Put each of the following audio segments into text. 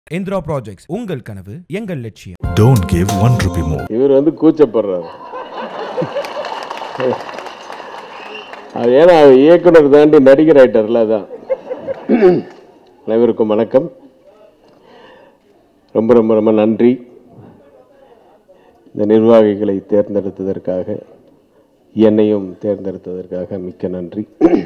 Indira projects உங்கள் கனவு எங்கள் லட்சியம் Don't give one rupee more. இவர் வந்து கூச்சப்படுறாரு அது ஏன்னா அவர் இயக்குனர் தாண்டி நடிகர் ஆயிட்டார்ல அதான் அனைவருக்கும் வணக்கம் ரொம்ப ரொம்ப ரொம்ப நன்றி இந்த நிர்வாகிகளை தேர்ந்தெடுத்ததற்காக என்னையும் தேர்ந்தெடுத்ததற்காக மிக்க நன்றி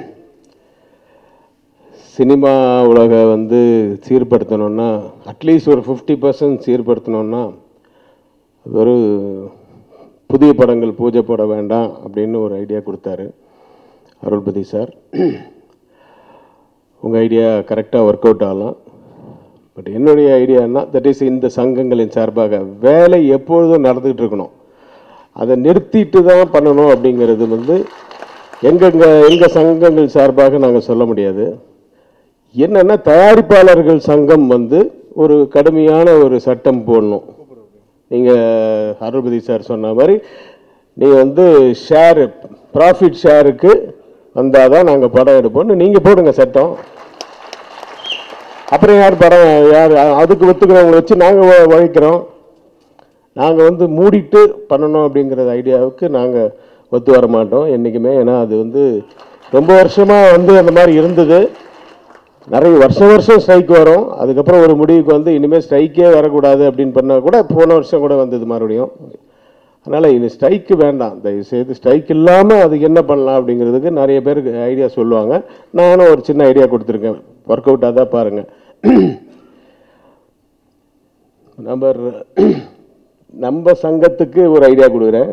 சினிமா உலக வந்து சீர்படுத்தணும்னா அட்லீஸ்ட் ஒரு ஃபிஃப்டி பர்சன்ட் சீர்படுத்தணும்னா ஒரு புதிய படங்கள் பூஜை போட வேண்டாம் அப்படின்னு ஒரு ஐடியா கொடுத்தாரு அருள்பதி சார் உங்கள் ஐடியா கரெக்டாக ஒர்க் அவுட் ஆகலாம் பட் என்னுடைய ஐடியானா தட் இஸ் இந்த சங்கங்களின் சார்பாக வேலை எப்பொழுதும் நடந்துகிட்டு இருக்கணும் அதை நிறுத்திட்டு தான் பண்ணணும் அப்படிங்கிறது வந்து எங்கெங்க எங்கள் சங்கங்கள் சார்பாக நாங்கள் சொல்ல முடியாது என்னன்னா தயாரிப்பாளர்கள் சங்கம் வந்து ஒரு கடுமையான ஒரு சட்டம் போடணும் நீங்கள் அருள்பதி சார் சொன்ன மாதிரி நீங்கள் வந்து ஷேர் ப்ராஃபிட் ஷேருக்கு வந்தால் தான் நாங்கள் படம் எடுப்போம்னு நீங்கள் போடுங்க சட்டம் அப்புறம் யார் படம் யார் அதுக்கு ஒத்துக்கிறவங்களை வச்சு நாங்கள் உழைக்கிறோம் நாங்கள் வந்து மூடிட்டு பண்ணணும் அப்படிங்கிற ஐடியாவுக்கு நாங்கள் ஒத்து வர மாட்டோம் என்றைக்குமே ஏன்னா அது வந்து ரொம்ப வருஷமாக வந்து அந்த மாதிரி இருந்தது நிறைய வருஷம் வருஷம் ஸ்ட்ரைக் வரும் அதுக்கப்புறம் ஒரு முடிவுக்கு வந்து இனிமேல் ஸ்ட்ரைக்கே வரக்கூடாது அப்படின்னு பண்ணால் கூட போன வருஷம் கூட வந்தது மறுபடியும் அதனால் இனி ஸ்ட்ரைக்கு வேண்டாம் தயவுசெய்து ஸ்ட்ரைக் இல்லாமல் அதுக்கு என்ன பண்ணலாம் அப்படிங்கிறதுக்கு நிறைய பேருக்கு ஐடியா சொல்லுவாங்க நானும் ஒரு சின்ன ஐடியா கொடுத்துருக்கேன் ஒர்க் அவுட் தான் பாருங்கள் நம்பர் நம்ம சங்கத்துக்கு ஒரு ஐடியா கொடுக்குறேன்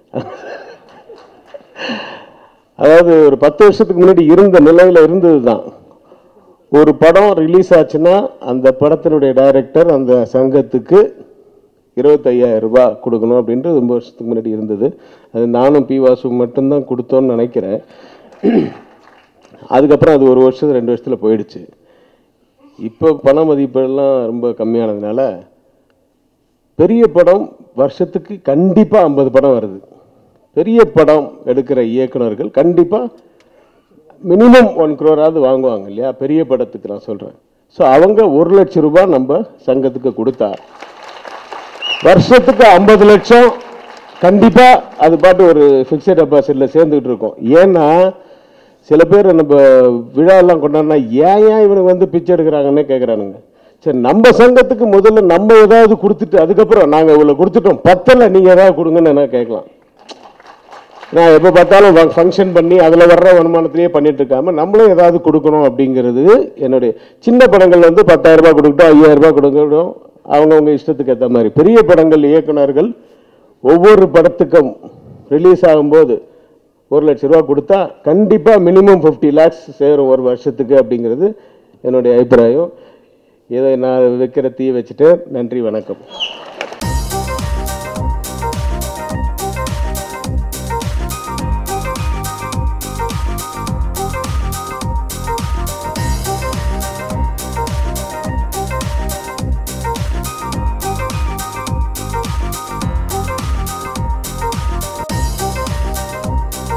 அதாவது ஒரு பத்து வருஷத்துக்கு முன்னாடி இருந்த நிலையில் இருந்தது தான் ஒரு படம் ரிலீஸ் ஆச்சுன்னா அந்த படத்தினுடைய டைரக்டர் அந்த சங்கத்துக்கு இருபத்தையாயிரம் ரூபாய் கொடுக்கணும் அப்படின்ட்டு ரொம்ப வருஷத்துக்கு முன்னாடி இருந்தது அது நானும் பி வாசு மட்டும்தான் கொடுத்தோன்னு நினைக்கிறேன் அதுக்கப்புறம் அது ஒரு வருஷம் ரெண்டு வருஷத்தில் போயிடுச்சு இப்போ பண மதிப்பெல்லாம் ரொம்ப கம்மியானதுனால பெரிய படம் வருஷத்துக்கு கண்டிப்பாக ஐம்பது படம் வருது பெரிய படம் எடுக்கிற இயக்குனர்கள் கண்டிப்பாக மினிமம் ஒன் குரோராவது வாங்குவாங்க இல்லையா பெரிய படத்துக்கு நான் சொல்கிறேன் ஸோ அவங்க ஒரு லட்சம் ரூபாய் நம்ம சங்கத்துக்கு கொடுத்தா வருஷத்துக்கு ஐம்பது லட்சம் கண்டிப்பாக அது பாட்டு ஒரு ஃபிக்ஸட் டெபாசிட்டில் சேர்ந்துக்கிட்டு இருக்கோம் ஏன்னா சில பேர் நம்ம விழாலாம் கொண்டாடினா ஏன் ஏன் இவனுக்கு வந்து பிச்சை எடுக்கிறாங்கன்னே கேட்குறானுங்க சரி நம்ம சங்கத்துக்கு முதல்ல நம்ம ஏதாவது கொடுத்துட்டு அதுக்கப்புறம் நாங்கள் இவ்வளோ கொடுத்துட்டோம் பத்தலை நீங்கள் ஏதாவது கொடுங்கன்னு என்ன கேட்கலாம் நான் எப்போ பார்த்தாலும் ஃபங்க்ஷன் பண்ணி அதில் வர்ற வருமானத்திலேயே பண்ணிட்டு இருக்காம நம்மளும் ஏதாவது கொடுக்கணும் அப்படிங்கிறது என்னுடைய சின்ன படங்கள் வந்து பத்தாயிரம் ரூபாய் கொடுக்கட்டும் ஐயாயிரம் ரூபாய் கொடுக்கட்டும் அவங்கவுங்க இஷ்டத்துக்கு ஏற்ற மாதிரி பெரிய படங்கள் இயக்குனர்கள் ஒவ்வொரு படத்துக்கும் ரிலீஸ் ஆகும்போது ஒரு லட்ச ரூபா கொடுத்தா கண்டிப்பாக மினிமம் ஃபிஃப்டி லேக்ஸ் சேரும் ஒரு வருஷத்துக்கு அப்படிங்கிறது என்னுடைய அபிப்பிராயம் இதை நான் வைக்கிற தீ வச்சுட்டு நன்றி வணக்கம்